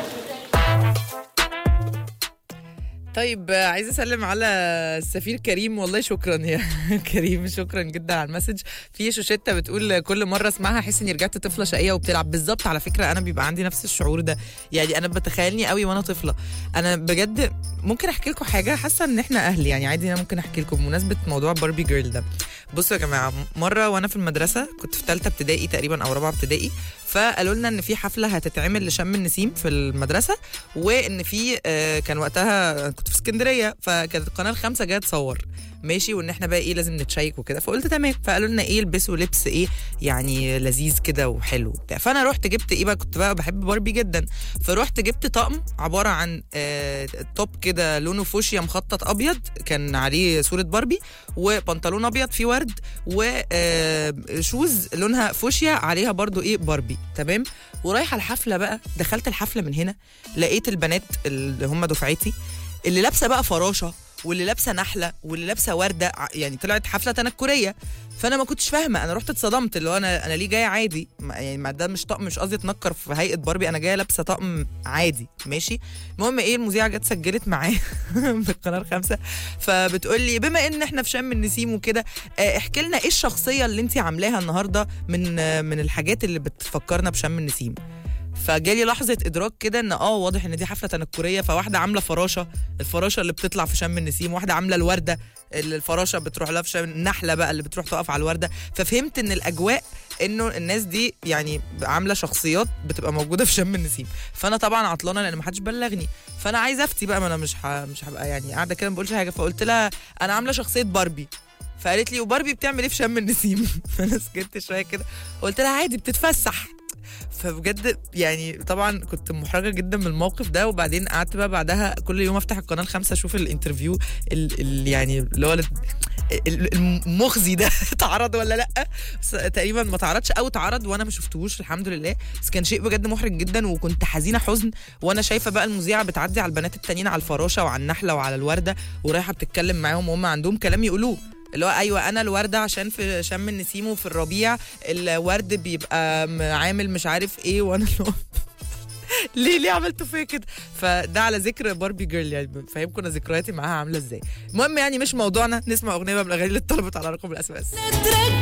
طيب آه، عايزه اسلم على السفير كريم والله شكرا يا كريم شكرا جدا على المسج في شوشته بتقول كل مره اسمعها احس اني رجعت طفله شقيه وبتلعب بالظبط على فكره انا بيبقى عندي نفس الشعور ده يعني انا بتخيلني قوي وانا طفله انا بجد ممكن احكي لكم حاجه حاسه ان احنا اهل يعني عادي انا ممكن احكي لكم بمناسبه موضوع باربي جيرل ده بصوا يا جماعه مره وانا في المدرسه كنت في ثالثه ابتدائي تقريبا او رابعه ابتدائي فقالوا لنا ان في حفله هتتعمل لشم النسيم في المدرسه وان في آه، كان وقتها كنت في اسكندريه فكانت القناه الخامسه جايه تصور ماشي وان احنا بقى ايه لازم نتشيك وكده فقلت تمام فقالوا لنا ايه البسوا لبس ايه يعني لذيذ كده وحلو وبتاع فانا رحت جبت ايه بقى كنت بقى بحب باربي جدا فرحت جبت طقم عباره عن آه توب كده لونه فوشيا مخطط ابيض كان عليه صوره باربي وبنطلون ابيض فيه ورد وشوز لونها فوشيا عليها برضو ايه باربي تمام ورايحه الحفله بقى دخلت الحفله من هنا لقيت البنات اللي هم دفعتي اللي لابسه بقى فراشه واللي لابسه نحله واللي لابسه ورده ع- يعني طلعت حفله تنكريه فانا ما كنتش فاهمه انا رحت اتصدمت اللي هو انا انا ليه جايه عادي ما- يعني ما ده مش طقم مش قصدي اتنكر في هيئه باربي انا جايه لابسه طقم عادي ماشي المهم ايه المذيعه جت سجلت معايا في القناه الخامسه فبتقول لي بما ان احنا في شم النسيم وكده آه، احكي لنا ايه الشخصيه اللي انت عاملاها النهارده من آه، من الحاجات اللي بتفكرنا بشم النسيم فجالي لحظه ادراك كده ان اه واضح ان دي حفله تنكريه فواحده عامله فراشه الفراشه اللي بتطلع في شم النسيم واحده عامله الورده اللي الفراشه بتروح لها في شم النحله بقى اللي بتروح تقف على الورده ففهمت ان الاجواء انه الناس دي يعني عامله شخصيات بتبقى موجوده في شم النسيم فانا طبعا عطلانه لان ما حدش بلغني فانا عايزه افتي بقى ما انا مش ح... مش هبقى يعني قاعده كده ما بقولش حاجه فقلت لها انا عامله شخصيه باربي فقالت لي وباربي بتعمل ايه في شم النسيم فانا سكت شويه كده قلت لها عادي بتتفسح فبجد يعني طبعا كنت محرجه جدا من الموقف ده وبعدين قعدت بقى بعدها كل يوم افتح القناه الخامسه اشوف الانترفيو ال ال يعني اللي هو ال- ال- المخزي ده اتعرض ولا لا بس تقريبا ما اتعرضش او اتعرض وانا ما شفتهوش الحمد لله بس كان شيء بجد محرج جدا وكنت حزينه حزن وانا شايفه بقى المذيعه بتعدي على البنات التانيين على الفراشه وعلى النحله وعلى الورده ورايحه بتتكلم معاهم وهم عندهم كلام يقولوه اللي هو ايوه انا الورده عشان في شم النسيم وفي الربيع الورد بيبقى م- عامل مش عارف ايه وانا اللي هو ليه ليه عملتوا فيا كده فده على ذكر باربي جيرل يعني فاهمكم انا ذكرياتي معاها عامله ازاي المهم يعني مش موضوعنا نسمع اغنيه بقى من الاغاني اللي اتطلبت على رقم الاس ام اس